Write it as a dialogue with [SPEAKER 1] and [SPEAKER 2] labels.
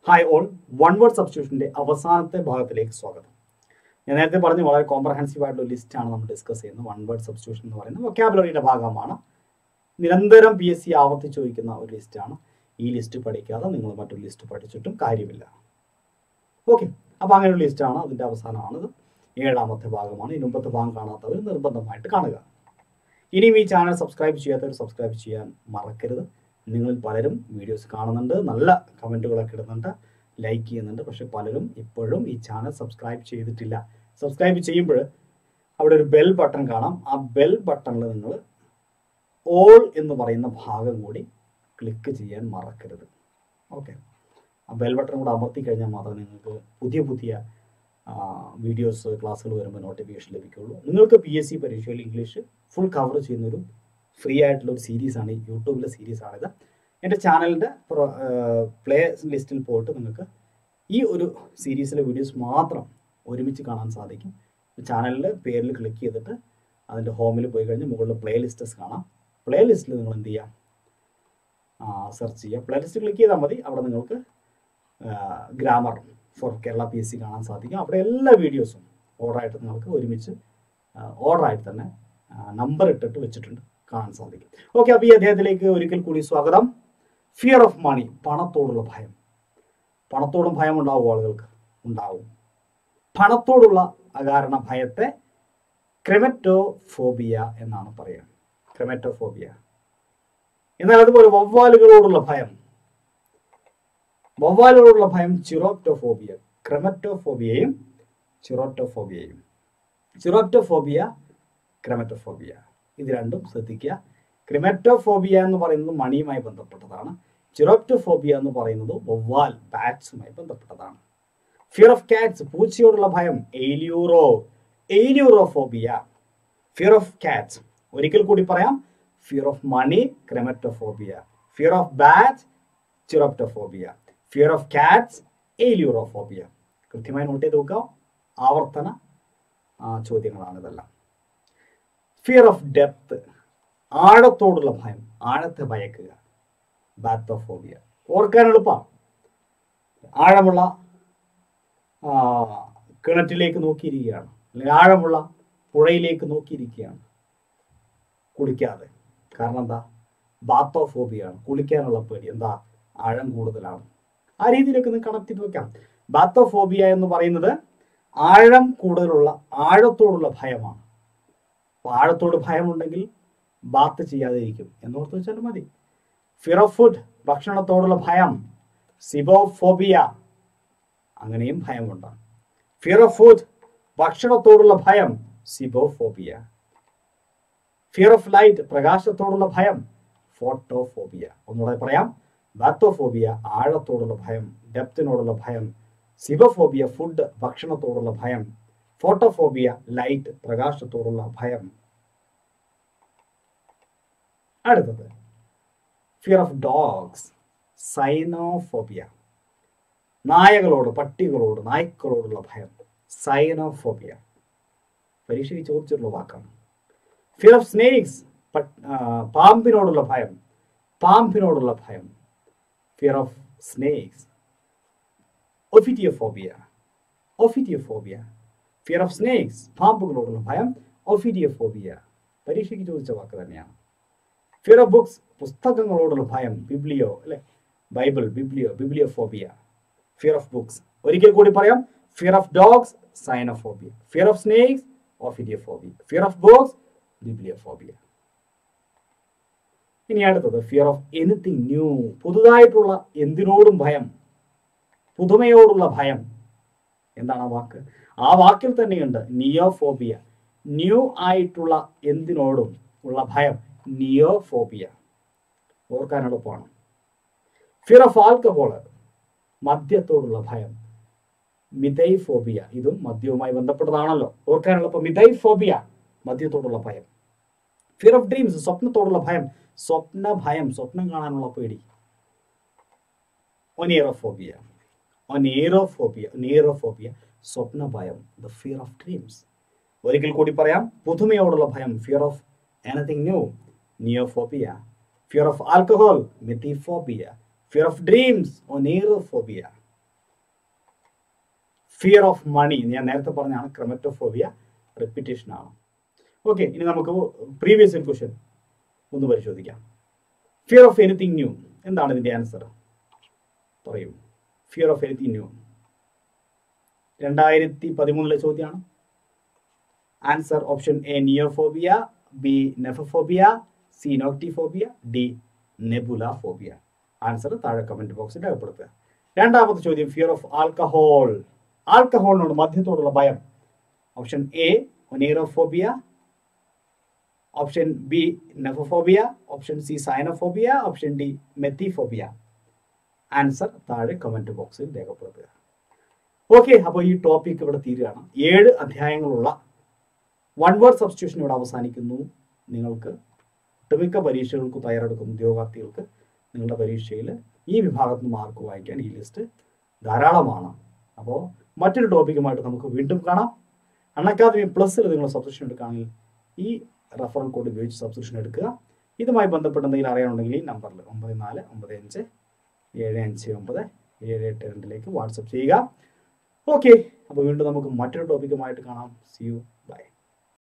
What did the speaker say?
[SPEAKER 1] hi all one word സബ്സ്റ്റിറ്റ്യൂഷന്റെ അവസാനത്തെ ഭാഗത്തിലേക്ക് സ്വാഗതം ഞാൻ നേരത്തെ പറഞ്ഞു വളരെ കോംപ്രഹെൻസീവ് ആയിട്ടുള്ള ലിസ്റ്റാണ് നമ്മൾ ഡിസ്കസ് ചെയ്യുന്നത് വൺ വേർഡ് സബ്സ്റ്റിറ്റ്യൂഷൻ എന്ന് പറയുന്നത് വൊക്കാബുലറിയുടെ ഭാഗമാണ് നിരന്തരം പി എസ് സി ആവർത്തിച്ച് ചോദിക്കുന്ന ഒരു ലിസ്റ്റാണ് ഈ ലിസ്റ്റ് പഠിക്കാതെ നിങ്ങൾ മറ്റൊരു ലിസ്റ്റ് പഠിച്ചിട്ടും കാര്യമില്ല ഓക്കെ അപ്പോൾ അങ്ങനെ ഒരു ലിസ്റ്റാണ് അതിൻ്റെ അവസാനമാണിത് ഏഴാമത്തെ ഭാഗമാണ് ഈ മുമ്പത്തെ ഭാഗം കാണാത്തവർ നിർബന്ധമായിട്ട് കാണുക ഇനിയും ഈ ചാനൽ സബ്സ്ക്രൈബ് ചെയ്യാത്തവർ സബ്സ്ക്രൈബ് ചെയ്യാൻ മറക്കരുത് നിങ്ങൾ പലരും വീഡിയോസ് കാണുന്നുണ്ട് നല്ല കമൻറ്റുകളൊക്കെ ഇടുന്നുണ്ട് ലൈക്ക് ചെയ്യുന്നുണ്ട് പക്ഷെ പലരും ഇപ്പോഴും ഈ ചാനൽ സബ്സ്ക്രൈബ് ചെയ്തിട്ടില്ല സബ്സ്ക്രൈബ് ചെയ്യുമ്പോൾ അവിടെ ഒരു ബെൽ ബട്ടൺ കാണാം ആ ബെൽ ബട്ടണിൽ നിങ്ങൾ ഓൾ എന്ന് പറയുന്ന ഭാഗം കൂടി ക്ലിക്ക് ചെയ്യാൻ മറക്കരുത് ഓക്കെ ആ ബെൽ ബട്ടൺ കൂടെ അമർത്തി കഴിഞ്ഞാൽ മാത്രമേ നിങ്ങൾക്ക് പുതിയ പുതിയ വീഡിയോസ് ക്ലാസ്സുകൾ വരുമ്പോൾ നോട്ടിഫിക്കേഷൻ ലഭിക്കുകയുള്ളൂ നിങ്ങൾക്ക് പി എസ് സി പരീക്ഷയിൽ ഇംഗ്ലീഷ് ഫുൾ കവർ ചെയ്യുന്നൊരു ഫ്രീ ആയിട്ടുള്ള ഒരു സീരീസാണ് ഈ യൂട്യൂബിലെ സീരീസാണിത് എൻ്റെ ചാനലിൻ്റെ പ്ലേ ലിസ്റ്റിൽ പോയിട്ട് നിങ്ങൾക്ക് ഈ ഒരു സീരീസിലെ വീഡിയോസ് മാത്രം ഒരുമിച്ച് കാണാൻ സാധിക്കും ചാനലിൽ പേരിൽ ക്ലിക്ക് ചെയ്തിട്ട് അതിൻ്റെ ഹോമിൽ പോയി കഴിഞ്ഞ് മുകളിൽ പ്ലേ ലിസ്റ്റസ് കാണാം പ്ലേ ലിസ്റ്റിൽ നിങ്ങൾ എന്ത് ചെയ്യാം സെർച്ച് ചെയ്യുക പ്ലേ ലിസ്റ്റ് ക്ലിക്ക് ചെയ്താൽ മതി അവിടെ നിങ്ങൾക്ക് grammar for Kerala P S C കാണാൻ സാധിക്കും അവിടെ എല്ലാ വീഡിയോസും ഓർഡറായിട്ട് നിങ്ങൾക്ക് ഒരുമിച്ച് ഓർഡറായിട്ട് തന്നെ നമ്പർ ഇട്ടിട്ട് വെച്ചിട്ടുണ്ട് കാണാൻ സാധിക്കും ഓക്കെ അപ്പോൾ ഈ അദ്ദേഹത്തിലേക്ക് ഒരിക്കൽ കൂടി സ്വാഗതം ഫിയർ ഓഫ് മണി പണത്തോടുള്ള ഭയം പണത്തോടും ഭയം ഉണ്ടാവും ആളുകൾക്ക് ഉണ്ടാവും പണത്തോടുള്ള അകാരണ ഭയത്തെ ക്രെമറ്റോഫോബിയ എന്നാണ് പറയുക ക്രെമറ്റോഫോബിയ എന്നാൽ അതുപോലെ വവ്വാലുകളോടുള്ള ഭയം വവ്വാലുകളോടുള്ള ഭയം ചിറോപ്റ്റോഫോബിയ ക്രെമറ്റോഫോബിയയും ചിറോപ്റ്റോഫോബിയയും ചിറോപ്റ്റോഫോബിയ ക്രെമറ്റോഫോബിയ ഇത് രണ്ടും ശ്രദ്ധിക്കുക ക്രിമറ്റോഫോബിയ എന്ന് പറയുന്നത് മണിയുമായി ബന്ധപ്പെട്ടതാണ് ചിറോപ്റ്റോഫോബിയ എന്ന് പറയുന്നത് വവ്വാൽ ബാറ്റ്സുമായി ബന്ധപ്പെട്ടതാണ് ഫിയർ ഓഫ് കാറ്റ്സ് പൂച്ചയോടുള്ള ഭയം ailuro ailurophobia fear of cats ഒരിക്കൽ കൂടി പറയാം fear of money chrematophobia fear of bat chiroptophobia fear of cats ailurophobia കൃത്യമായി നോട്ട് ചെയ്ത് നോക്കുക ആവർത്തന ചോദ്യങ്ങളാണ് ഇതെല്ലാം ഫിയർ ഓഫ് ഡെപ്ത് ആഴത്തോടുള്ള ഭയം ആഴത്തെ ഭയക്കുക ബാത്തോഫോബിയ ഓർക്കാൻ എളുപ്പമാണ് ആഴമുള്ള കിണറ്റിലേക്ക് നോക്കിയിരിക്കുകയാണ് അല്ലെങ്കിൽ ആഴമുള്ള പുഴയിലേക്ക് നോക്കിയിരിക്കുകയാണ് കുളിക്കാതെ കാരണം എന്താ ബാത്തോഫോബിയാണ് കുളിക്കാനുള്ള പേടി എന്താ ആഴം കൂടുതലാണ് ആ രീതിയിലൊക്കെ നിങ്ങൾക്ക് കണക്ട് ചെയ്ത് വെക്കാം ബാത്തോഫോബിയ എന്ന് പറയുന്നത് ആഴം കൂടുതലുള്ള ആഴത്തോടുള്ള ഭയമാണ് അപ്പോൾ ആഴത്തോട് ഭയമുണ്ടെങ്കിൽ ബാത്ത് ചെയ്യാതെ ഇരിക്കും എന്നോർത്ത് വെച്ചാൽ മതി ഫിയർ ഓഫ് ഫുഡ് ഭക്ഷണത്തോടുള്ള ഭയം സിബോഫോബിയ അങ്ങനെയും ഭയമുണ്ട് ഫിയർ ഓഫ് ഫുഡ് ഭക്ഷണത്തോടുള്ള ഭയം സിബോഫോബിയ ഫിയർ ഓഫ് ലൈറ്റ് പ്രകാശത്തോടുള്ള ഭയം ഫോട്ടോഫോബിയ ഒന്നുകൂടെ പറയാം ബാത്തോഫോബിയ ആഴത്തോടുള്ള ഭയം ഡെപ്തിനോടുള്ള ഭയം സിബോഫോബിയ ഫുഡ് ഭക്ഷണത്തോടുള്ള ഭയം ഫോട്ടോഫോബിയ ലൈറ്റ് പ്രകാശത്തോടുള്ള ഭയം അടുത്തത് ഫിയർ ഓഫ് ഡോഗ്സ് സൈനോഫോബിയ നായകളോട് പട്ടികളോട് നായ്ക്കളോടുള്ള ഭയം സൈനോഫോബിയ പരീക്ഷയ്ക്ക് ചോദിച്ചിട്ടുള്ള വാക്കാണ് ഫിയർ ഓഫ് സ്നേക്സ് പാമ്പിനോടുള്ള ഭയം പാമ്പിനോടുള്ള ഭയം fear of snakes ophidiophobia ophidiophobia fear of snakes പാമ്പുകളോടുള്ള ഭയം ഒഫിഡിയോഫോബിയ പരീക്ഷയ്ക്ക് ചോദിച്ച വാക്ക് തന്നെയാണ് ഫിയർ ഓഫ് ബുക്സ് പുസ്തകങ്ങളോടുള്ള ഭയം ബിബ്ലിയോ അല്ലെ Bible biblio bibliophobia fear of books ഒരിക്കൽ കൂടി പറയാം fear of dogs cynophobia fear of snakes ophidiophobia fear of books bibliophobia ഇനി അടുത്തത് ഫിയർ ഓഫ് എനിത്തിങ് ന്യൂ പുതുതായിട്ടുള്ള എന്തിനോടും ഭയം പുതുമയോടുള്ള ഭയം എന്താണ് ആ വാക്ക് ആ വാക്കിൽ തന്നെയുണ്ട് നിയോഫോബിയ ന്യൂ ആയിട്ടുള്ള എന്തിനോടും ഉള്ള ഭയം നിയോഫോബിയ ഓർക്കാൻ എളുപ്പമാണ് ഫിയർ ഓഫ് ആൽക്കഹോള് മദ്യത്തോടുള്ള ഭയം മിതൈഫോബിയ ഇതും മദ്യവുമായി ബന്ധപ്പെട്ടതാണല്ലോ ഓർക്കാൻ എളുപ്പം മിതൈഫോബിയ മദ്യത്തോടുള്ള ഭയം ഫിയർ ഓഫ് ഡ്രീംസ് സ്വപ്നത്തോടുള്ള ഭയം സ്വപ്ന ഭയം സ്വപ്നം കാണാനുള്ള പേടി ഒനിയറോഫോബിയ ഒനീറോഫോബിയ നീറോഫോബിയ സ്വപ്ന ഭയം ദ ഫിയർ ഓഫ് ഡ്രീംസ് ഒരിക്കൽ കൂടി പറയാം പുതുമയോടുള്ള ഭയം fear of anything new neophobia fear of alcohol methyphobia fear of dreams oneirophobia fear of money ഞാൻ നേരത്തെ പറഞ്ഞാണ് ക്രമറ്റോഫോബിയ റിപ്പിറ്റേഷൻ ആണ് ഓക്കെ ഇനി നമുക്ക് പ്രീവിയസ് ക്വസ്റ്റ്യൻ ഒന്ന് പരിശോധിക്കാം ഫിയർ ഓഫ് എനിത്തിങ് ന്യൂ എന്താണ് ഇതിന്റെ ആൻസർ പറയൂ ഫിയർ ഓഫ് എനിത്തിങ് ന്യൂ രണ്ടായിരത്തി പതിമൂന്നിലെ ചോദ്യമാണ് answer option A neophobia B nephophobia C noctiphobia D nebula phobia answer താഴെ കമന്റ് ബോക്സിൽ രേഖപ്പെടുത്തുക രണ്ടാമത്തെ ചോദ്യം ഫിയർ ഓഫ് ആൽക്കഹോൾ ആൽക്കഹോളിനോട് മദ്യത്തോടുള്ള ഭയം option A onirophobia option B nephophobia option C cynophobia option D methyphobia answer താഴെ കമന്റ് ബോക്സിൽ രേഖപ്പെടുത്തുക ഓക്കെ അപ്പോൾ ഈ ടോപ്പിക് ഇവിടെ തീരുകയാണ് ഏഴ് അധ്യായങ്ങളുള്ള വൺ വേർഡ് സബ്സ്റ്റിറ്റ്യൂഷൻ ഇവിടെ അവസാനിക്കുന്നു നിങ്ങൾക്ക് ഒട്ടുമിക്ക പരീക്ഷകൾക്ക് തയ്യാറെടുക്കുന്ന ഉദ്യോഗാർത്ഥികൾക്ക് നിങ്ങളുടെ പരീക്ഷയിൽ ഈ വിഭാഗത്തിൽ നിന്ന് മാർക്ക് വാങ്ങിക്കാൻ ഈ ലിസ്റ്റ് ധാരാളമാണ് അപ്പോൾ മറ്റൊരു ടോപ്പിക്കുമായിട്ട് നമുക്ക് വീണ്ടും കാണാം അൺ അക്കാദമി പ്ലസ്സിൽ നിങ്ങൾ സബ്സ്ക്രിപ്ഷൻ എടുക്കുകയാണെങ്കിൽ ഈ റെഫറൽ കോഡ് ഉപയോഗിച്ച് സബ്സ്ക്രിപ്ഷൻ എടുക്കുക ഇതുമായി ബന്ധപ്പെട്ട് എന്തെങ്കിലും അറിയാനുണ്ടെങ്കിൽ ഈ നമ്പറിൽ ഒമ്പത് നാല് ഒമ്പത് അഞ്ച് ഏഴ് അഞ്ച് ഒമ്പത് ഏഴ് എട്ട് രണ്ടിലേക്ക് വാട്സപ്പ് ചെയ്യുക ഓക്കെ അപ്പോൾ വീണ്ടും നമുക്ക് മറ്റൊരു ടോപ്പിക്കുമായിട്ട് കാണാം സി യു ബൈ